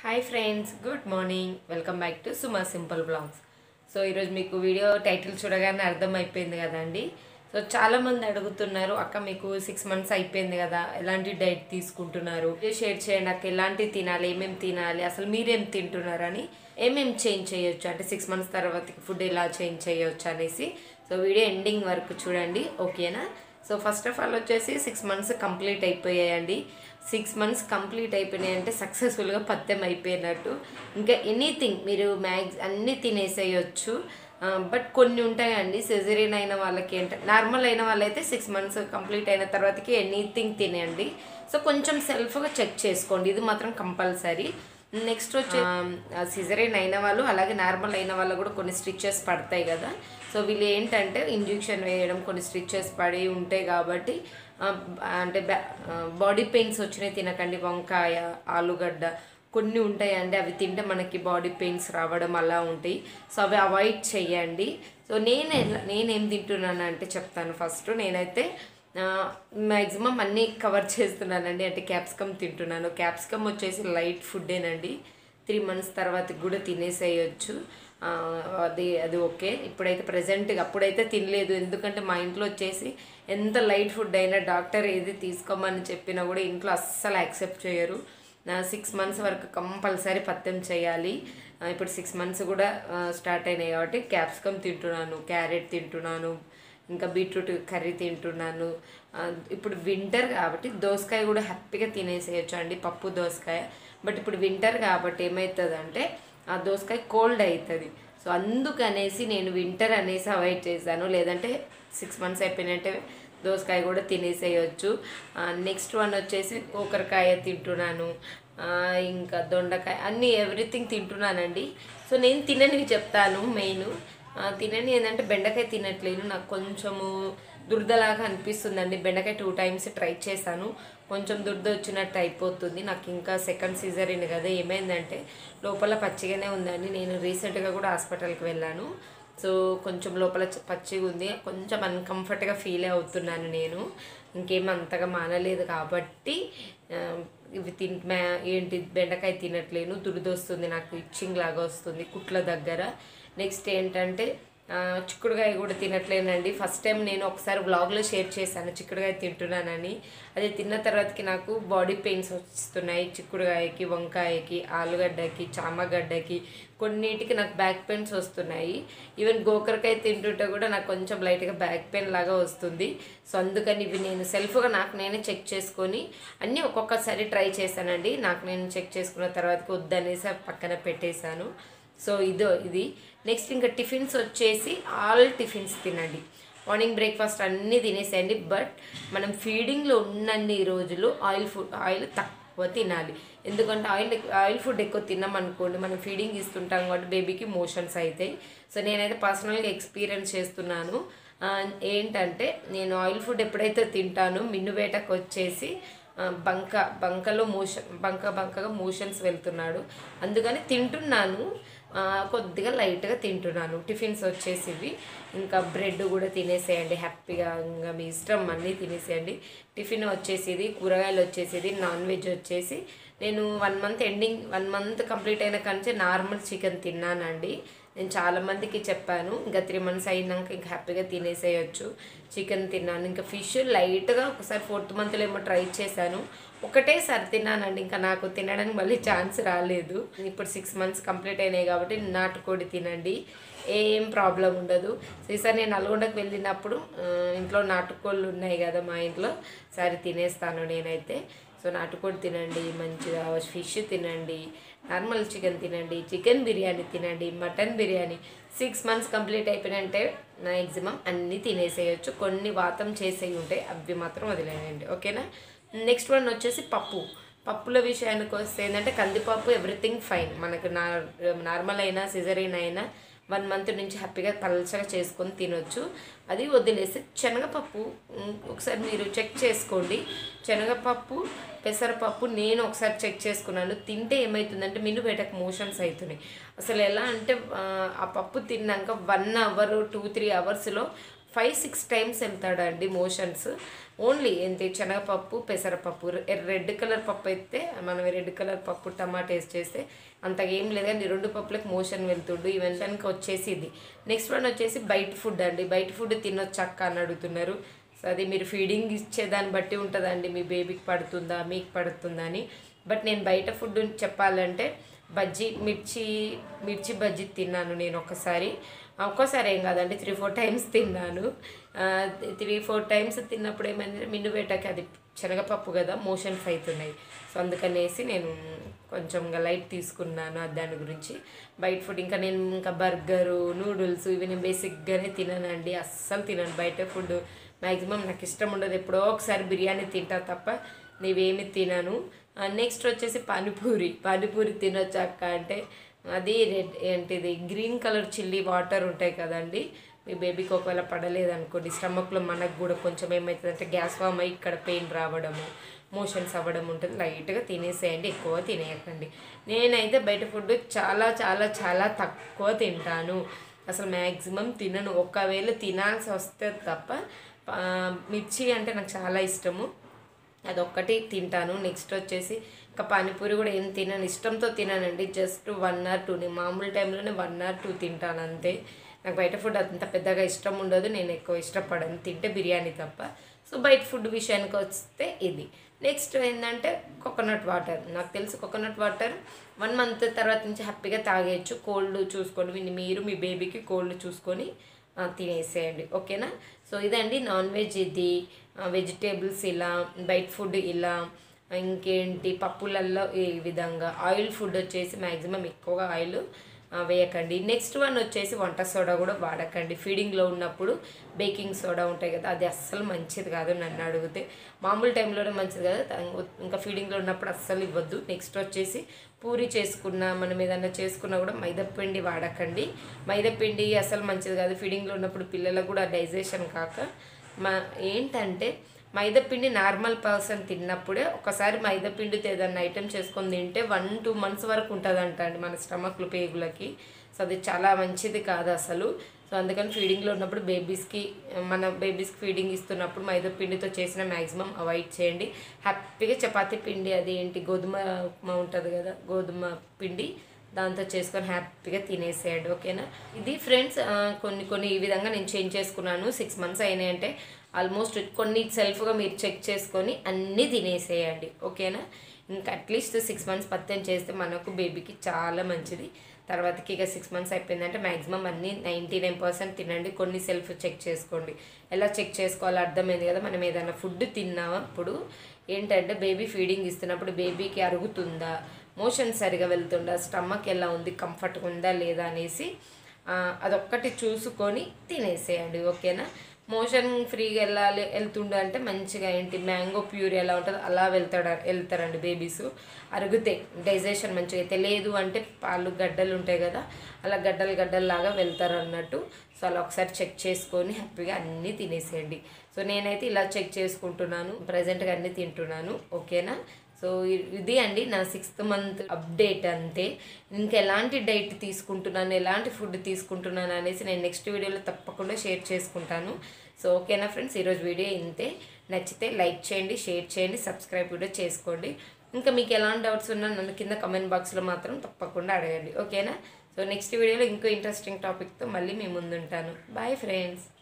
hi friends good morning welcome back to Suma simple blogs so ఈరోజు మీకు video title చూడగానే అర్థమైపోయింది కదండి సో చాలామంది అడుగుతున్నారు అక్క మీకు సిక్స్ మంత్స్ అయిపోయింది కదా ఎలాంటి డైట్ తీసుకుంటున్నారు వీడియో షేర్ చేయండి అక్క ఎలాంటి తినాలి ఏమేమి తినాలి అసలు మీరేం తింటున్నారని ఏమేమి చేంజ్ చేయొచ్చు అంటే సిక్స్ మంత్స్ తర్వాత ఫుడ్ ఎలా చేంజ్ చేయొచ్చు అనేసి సో వీడియో ఎండింగ్ వరకు చూడండి ఓకేనా సో ఫస్ట్ ఆఫ్ ఆల్ వచ్చేసి సిక్స్ మంత్స్ కంప్లీట్ అయిపోయాయండి సిక్స్ మంత్స్ కంప్లీట్ అయిపోయినాయి అంటే సక్సెస్ఫుల్గా పత్యం అయిపోయినట్టు ఇంకా ఎనీథింగ్ మీరు మ్యాక్స్ అన్నీ తినేసేయచ్చు బట్ కొన్ని ఉంటాయండి సెజరీన్ అయిన వాళ్ళకి ఏంట నార్మల్ అయిన వాళ్ళైతే సిక్స్ మంత్స్ కంప్లీట్ అయిన తర్వాతకి ఎనీథింగ్ తినేయండి సో కొంచెం సెల్ఫ్గా చెక్ చేసుకోండి ఇది మాత్రం కంపల్సరీ నెక్స్ట్ వచ్చి సిజరీన్ అయిన వాళ్ళు అలాగే నార్మల్ అయిన వాళ్ళు కూడా కొన్ని స్టిచెస్ పడతాయి కదా సో వీళ్ళు ఏంటంటే ఇంజెక్షన్ వేయడం కొన్ని స్టిచెస్ పడి ఉంటాయి కాబట్టి ఆ, అంటే బాడీ పెయిన్స్ వచ్చినాయి తినకండి వంకాయ ఆలుగడ్డ కొన్ని ఉంటాయండి అవి తింటే మనకి బాడీ పెయిన్స్ రావడం అలా ఉంటాయి సో అవి అవాయిడ్ చేయండి సో నేను ఎలా- నేనేం తింటున్నాను అంటే చెప్తాను ఫస్ట్ నేనైతే మ్యాక్సిమం అన్నీ కవర్ చేస్తున్నానండి అంటే క్యాప్సికమ్ తింటున్నాను క్యాప్సికమ్ వచ్చేసి లైట్ ఫుడ్డేనండి త్రీ మంత్స్ తర్వాత కూడా తినేసేయచ్చు ఆ, అది అది ఓకే ఇప్పుడైతే ప్రజెంట్గా అప్పుడైతే తినలేదు ఎందుకంటే మా ఇంట్లో వచ్చేసి ఎంత లైట్ ఫుడ్ అయినా డాక్టర్ ఏది తీసుకోమని చెప్పినా కూడా ఇంట్లో అస్సలు యాక్సెప్ట్ చేయరు నా సిక్స్ మంత్స్ వరకు కంపల్సరీ పత్యం చేయాలి ఆ, ఇప్పుడు సిక్స్ మంత్స్ కూడా స్టార్ట్ అయినాయి కాబట్టి క్యాప్సికమ్ తింటున్నాను క్యారెట్ తింటున్నాను ఇంకా బీట్రూట్ కర్రీ తింటున్నాను ఆ, ఇప్పుడు వింటర్ కాబట్టి దోసకాయ కూడా హ్యాపీగా తినేసేయచ్చు అండి పప్పు దోసకాయ బట్ ఇప్పుడు వింటర్ కాబట్టి ఏమవుతుంది అంటే ఆ దోసకాయ కోల్డ్ అవుతుంది సో అందుకనేసి నేను వింటర్ అనేసి అవాయిడ్ చేశాను లేదంటే సిక్స్ మంత్స్ అయిపోయినట్టే దోసకాయ కూడా తినేసేయచ్చు నెక్స్ట్ వన్ వచ్చేసి కూకరకాయ తింటున్నాను ఆ, ఇంకా దొండకాయ అన్నీ ఎవ్రీథింగ్ తింటున్నానండి సో నేను తిననివి చెప్తాను మెయిన్ తినని ఏంటంటే బెండకాయ తినట్లేను నాకు కొంచెము దురదలాగా అనిపిస్తుందండి బెండకాయ టూ టైమ్స్ ట్రై చేశాను కొంచెం దురద వచ్చినట్టు అయిపోతుంది నాకు ఇంకా సెకండ్ సీజర్ కదా ఏమైందంటే లోపల పచ్చిగానే ఉందండి నేను రీసెంట్గా కూడా హాస్పిటల్కి వెళ్ళాను సో కొంచెం లోపల చ- పచ్చిగా ఉంది కొంచెం అన్కంఫర్ట్గా ఫీల్ అవుతున్నాను నేను ఇంకేం అంతగా మానలేదు కాబట్టి ఆ, ఇవి తిన్ మ్యా ఏంటి బెండకాయ తినట్లేను దురదొస్తుంది నాకు ఇచ్చింగ్ లాగా వస్తుంది కుట్ల దగ్గర నెక్స్ట్ ఏంటంటే ఆ, చిక్కుడుకాయ కూడా తినట్లేనండి ఫస్ట్ టైం నేను ఒకసారి వ్లాగ్లో షేర్ చేశాను చిక్కుడుకాయ తింటున్నానని అది తిన్న తర్వాతకి నాకు బాడీ పెయిన్స్ వస్తున్నాయి చిక్కుడుకాయకి వంకాయకి ఆలుగడ్డకి చామగడ్డకి కొన్నిటికి నాకు బ్యాక్ పెయిన్స్ వస్తున్నాయి ఈవెన్ గోకరకాయ తింటుంటే కూడా నాకు కొంచెం లైట్గా బ్యాక్ పెయిన్ లాగా వస్తుంది సో అందుకని ఇవి నేను సెల్ఫ్గా నాకు నేనే చెక్ చేసుకొని అన్నీ ఒక్కొక్కసారి ట్రై చేశానండి నాకు నేను చెక్ చేసుకున్న తర్వాతకి వద్దనేసి అవి పక్కన పెట్టేశాను సో ఇదో ఇది నెక్స్ట్ ఇంకా టిఫిన్స్ వచ్చేసి ఆల్ టిఫిన్స్ తినండి మార్నింగ్ బ్రేక్ఫాస్ట్ అన్నీ తినేసేయండి బట్ మనం ఫీడింగ్లో ఉన్నన్ని రోజులు ఆయిల్ ఫుడ్ ఆయిల్ తక్కువ తినాలి ఎందుకంటే ఆయిల్ ఆయిల్ ఫుడ్ ఎక్కువ తిన్నాం అనుకోండి మనం ఫీడింగ్ ఇస్తుంటాం కాబట్టి బేబీకి మోషన్స్ అవుతాయి సో నేనైతే పర్సనల్గా ఎక్స్పీరియన్స్ చేస్తున్నాను ఆ, ఏంటంటే నేను ఆయిల్ ఫుడ్ ఎప్పుడైతే తింటానో మిన్ను వేటకు వచ్చేసి ఆ, బంక బంకలో మోషన్ బంక బంకగా మోషన్స్ వెళ్తున్నాడు అందుకని తింటున్నాను ఆ, కొద్దిగా లైట్గా తింటున్నాను టిఫిన్స్ వచ్చేసి ఇవి ఇంకా బ్రెడ్ కూడా తినేసేయండి హ్యాపీగా ఇంకా మీ ఇష్టం అన్నీ తినేసేయండి టిఫిన్ వచ్చేసేది కూరగాయలు వచ్చేసేది నాన్ వెజ్ వచ్చేసి నేను one month ending one month complete అయిన కానీ నార్మల్ చికెన్ తిన్నానండి నేను చాలా మందికి చెప్పాను ఇంకా త్రీ మంత్స్ అయినాక ఇంకా హ్యాపీగా తినేసేయచ్చు చికెన్ తిన్నాను ఇంకా ఫిష్ లైట్గా ఒకసారి ఫోర్త్ మంత్లో ఏమో ట్రై చేశాను ఒకటేసారి తిన్నానండి ఇంకా నాకు తినడానికి మళ్ళీ ఛాన్స్ రాలేదు ఇప్పుడు సిక్స్ మంత్స్ కంప్లీట్ అయినాయి కాబట్టి నాటుకోడి తినండి ఏం ప్రాబ్లం ఉండదు సో ఈసారి నేను నల్గొండకు వెళ్ళినప్పుడు ఆ, ఇంట్లో నాటుకోళ్ళు ఉన్నాయి కదా మా ఇంట్లో సరే తినేస్తాను నేనైతే సో నాటుకోడి తినండి మంచిగా ఫిష్ తినండి నార్మల్ చికెన్ తినండి చికెన్ బిర్యానీ తినండి mutton biryani six months complete అయిపోయినంటే మ్యాక్సిమం అన్నీ తినేసేయచ్చు కొన్ని వాతం చేసేవి ఉంటాయి అవి మాత్రం వదిలేయండి ఓకేనా నెక్స్ట్ వన్ వచ్చేసి పప్పు పప్పుల విషయానికి వస్తే ఏంటంటే కందిపప్పు ఎవ్రీథింగ్ ఫైన్ మనకు నా నార్మల్ అయినా సిజరీన్ అయినా వన్ మంత్ నుంచి హ్యాపీగా పలచగా చేసుకొని తినొచ్చు అది వదిలేసి శనగపప్పు ఉమ్, ఒకసారి మీరు చెక్ చేసుకోండి శనగపప్పు పెసరపప్పు నేను ఒకసారి చెక్ చేసుకున్నాను తింటే ఏమవుతుందంటే మిన్ను బయటకు మోషన్స్ అవుతున్నాయి అసలు ఎలా అంటే ఆ, ఆ పప్పు తిన్నాక వన్ అవర్ టూ త్రీ అవర్స్లో ఫైవ్ సిక్స్ టైమ్స్ వెళ్తాడండి మోషన్స్ ఓన్లీ ఏంటి శనగపప్పు పెసరపప్పు రె- రెడ్ కలర్ పప్పు అయితే మనం రెడ్ కలర్ పప్పు టమాటా వేసి చేస్తే అంతగా ఏం లేదు కానీ రెండు పప్పులకు మోషన్ వెళ్తుండు ఇవన్నీ వచ్చేసి ఇది నెక్స్ట్ వన్ వచ్చేసి బయట ఫుడ్ అండి బయట ఫుడ్ తినొచ్చక్క అని అడుగుతున్నారు సో అది మీరు ఫీడింగ్ ఇచ్చే దాన్ని బట్టి ఉంటుందండి మీ బేబీకి పడుతుందా మీకు పడుతుందా అని బట్ నేను బయట ఫుడ్ చెప్పాలంటే బజ్జీ మిర్చి మిర్చి బజ్జీ తిన్నాను నేను ఒకసారి ఒక్కోసారి ఏం కాదండి త్రీ ఫోర్ టైమ్స్ తిన్నాను త్రీ ఫోర్ టైమ్స్ తిన్నప్పుడు ఏమైందంటే మిన్ను వేటకి అది శనగపప్పు కదా మోషన్స్ అవుతున్నాయి సో అందుకనేసి నేను కొంచెం ఇంకా లైట్ తీసుకున్నాను ఆ దాని గురించి బయట ఫుడ్ ఇంకా నేను ఇంకా బర్గరు నూడిల్స్ ఇవి నేను బేసిక్గానే తిననండి అస్సలు తినను బయట ఫుడ్ మ్యాక్సిమం నాకు ఇష్టం ఉండదు ఎప్పుడో ఒకసారి బిర్యానీ తింటా తప్ప నీవేమి తినను నెక్స్ట్ వచ్చేసి పానీపూరి పానీపూరి తినొచ్చు అక్క అంటే అది రెడ్ ఏంటిది గ్రీన్ కలర్ చిల్లీ వాటర్ ఉంటాయి కదండి మీ బేబీకి ఒకవేళ పడలేదు అనుకోండి స్టమక్లో మనకు కూడా కొంచెం ఏమవుతుందంటే గ్యాస్ ఫామ్ అయ్యి ఇక్కడ పెయిన్ రావడము మోషన్స్ అవ్వడం ఉంటుంది లైట్గా తినేసేయండి ఎక్కువ తినేయకండి నేనైతే బయట ఫుడ్ చాలా చాలా చాలా తక్కువ తింటాను అసలు మ్యాక్సిమం తినను ఒకవేళ తినాల్సి వస్తే తప్ప ఆ, మిర్చి అంటే నాకు చాలా ఇష్టము అదొక్కటి తింటాను నెక్స్ట్ వచ్చేసి ఇంకా పానీపూరి కూడా ఏం తినను ఇష్టంతో తినానండి జస్ట్ వన్ ఆర్ టూ నేను మామూలు టైంలోనే వన్ ఆర్ టూ తింటాను అంతే నాకు బయట ఫుడ్ అంత పెద్దగా ఇష్టం ఉండదు నేను ఎక్కువ ఇష్టపడను తింటే బిర్యానీ తప్ప సో బయట ఫుడ్ విషయానికి వస్తే ఇది నెక్స్ట్ ఏంటంటే కోకోనట్ వాటర్ నాకు తెలుసు కోకోనట్ వాటర్ వన్ మంత్ తర్వాత నుంచి హ్యాపీగా తాగేయచ్చు కోల్డ్ చూసుకొని మీ- మీరు మీ బేబీకి కోల్డ్ చూసుకొని ఆ, తినేసేయండి ఓకేనా సో ఇదండి నాన్ వెజ్ ఇది వెజిటేబుల్స్ ఇలా బయట ఫుడ్ ఇలా ఇంకేంటి పప్పులల్లో ఈ విధంగా ఆయిల్ ఫుడ్ వచ్చేసి మ్యాక్సిమం ఎక్కువగా ఆయిల్ ఆ, వేయకండి నెక్స్ట్ వన్ వచ్చేసి వంట సోడా కూడా వాడకండి ఫీడింగ్లో ఉన్నప్పుడు బేకింగ్ సోడా ఉంటాయి కదా అది అస్సలు మంచిది కాదు నన్ను అడిగితే మామూలు టైంలోనే మంచిది కదా తా- ఇంకా ఫీడింగ్లో ఉన్నప్పుడు అస్సలు ఇవ్వద్దు నెక్స్ట్ వచ్చేసి పూరి చేసుకున్నా మనం ఏదైనా చేసుకున్నా కూడా మైదాపిండి వాడకండి మైదాపిండి అసలు మంచిది కాదు ఫీడింగ్లో ఉన్నప్పుడు పిల్లలకు కూడా డైజెషన్ కాక మా ఏంటంటే మైదాపిండి నార్మల్ పర్సన్ తిన్నప్పుడే ఒకసారి మైదాపిండితో ఏదైనా ఐటెం చేసుకొని తింటే వన్ టూ మంత్స్ వరకు ఉంటుందంట అండి మన స్టమక్లు పేగులకి సో అది చాలా మంచిది కాదు అసలు సో అందుకని ఫీడింగ్లో ఉన్నప్పుడు బేబీస్కి మన బేబీస్కి ఫీడింగ్ ఇస్తున్నప్పుడు మైదా పిండితో చేసిన మ్యాక్సిమం అవాయిడ్ చేయండి హ్యాపీగా చపాతీ పిండి అది ఏంటి గోధుమ ఉప్మా ఉంటుంది కదా గోధుమ పిండి దాంతో చేసుకొని హ్యాపీగా తినేసేయండి ఓకేనా ఇది ఫ్రెండ్స్ ఆ, కొన్ని కొన్ని ఈ విధంగా నేను చేంజ్ చేసుకున్నాను సిక్స్ మంత్స్ అయినాయి అంటే ఆల్మోస్ట్ కొన్ని సెల్ఫ్గా మీరు చెక్ చేసుకొని అన్నీ తినేసేయండి ఓకేనా ఇంకా అట్లీస్ట్ సిక్స్ మంత్స్ పత్యం చేస్తే మనకు బేబీకి చాలా మంచిది తర్వాతకి ఇక సిక్స్ మంత్స్ అయిపోయిందంటే మ్యాక్సిమం అన్నీ నైంటీ నైన్ పర్సెంట్ తినండి కొన్ని సెల్ఫ్ చెక్ చేసుకోండి ఎలా చెక్ చేసుకోవాలో అర్థమైంది కదా మనం ఏదైనా ఫుడ్ తిన్నామప్పుడు ఏంటంటే బేబీ ఫీడింగ్ ఇస్తున్నప్పుడు బేబీకి అరుగుతుందా మోషన్ సరిగా వెళ్తుందా స్టమక్ ఎలా ఉంది కంఫర్ట్గా ఉందా లేదా అనేసి ఆ, అదొక్కటి చూసుకొని తినేసేయండి ఓకేనా మోషన్ ఫ్రీగా వెళ్ళాలి వెళ్తుండే అంటే మంచిగా ఏంటి మ్యాంగో ప్యూర్ ఎలా ఉంటుందో అలా వెళ్తాడు వెళ్తారండి బేబీస్ అరుగుతాయి డైజెషన్ మంచిగా అయితే లేదు అంటే పాలు గడ్డలు ఉంటాయి కదా అలా గడ్డలు గడ్డల్లాగా వెళ్తారు అన్నట్టు సో అలా ఒకసారి చెక్ చేసుకొని హ్యాపీగా అన్నీ తినేసేయండి సో నేనైతే ఇలా చెక్ చేసుకుంటున్నాను ప్రజెంట్గా అన్నీ తింటున్నాను ఓకేనా సో ఇ- ఇది అండి నా సిక్స్త్ మంత్ అప్డేట్ అంతే ఇంకా ఎలాంటి డైట్ తీసుకుంటున్నాను ఎలాంటి ఫుడ్ తీసుకుంటున్నాను అనేసి నేను నెక్స్ట్ వీడియోలో తప్పకుండా షేర్ చేసుకుంటాను సో ఓకేనా ఫ్రెండ్స్ ఈరోజు వీడియో ఇంతే నచ్చితే లైక్ చేయండి షేర్ చేయండి సబ్స్క్రైబ్ కూడా చేసుకోండి ఇంకా మీకు ఎలాంటి డౌట్స్ ఉన్నా నన్ను కింద కమెంట్ బాక్స్లో మాత్రం తప్పకుండా అడగండి ఓకేనా సో నెక్స్ట్ వీడియోలో ఇంకో ఇంట్రెస్టింగ్ టాపిక్తో మళ్ళీ మీ ముందుంటాను బాయ్ ఫ్రెండ్స్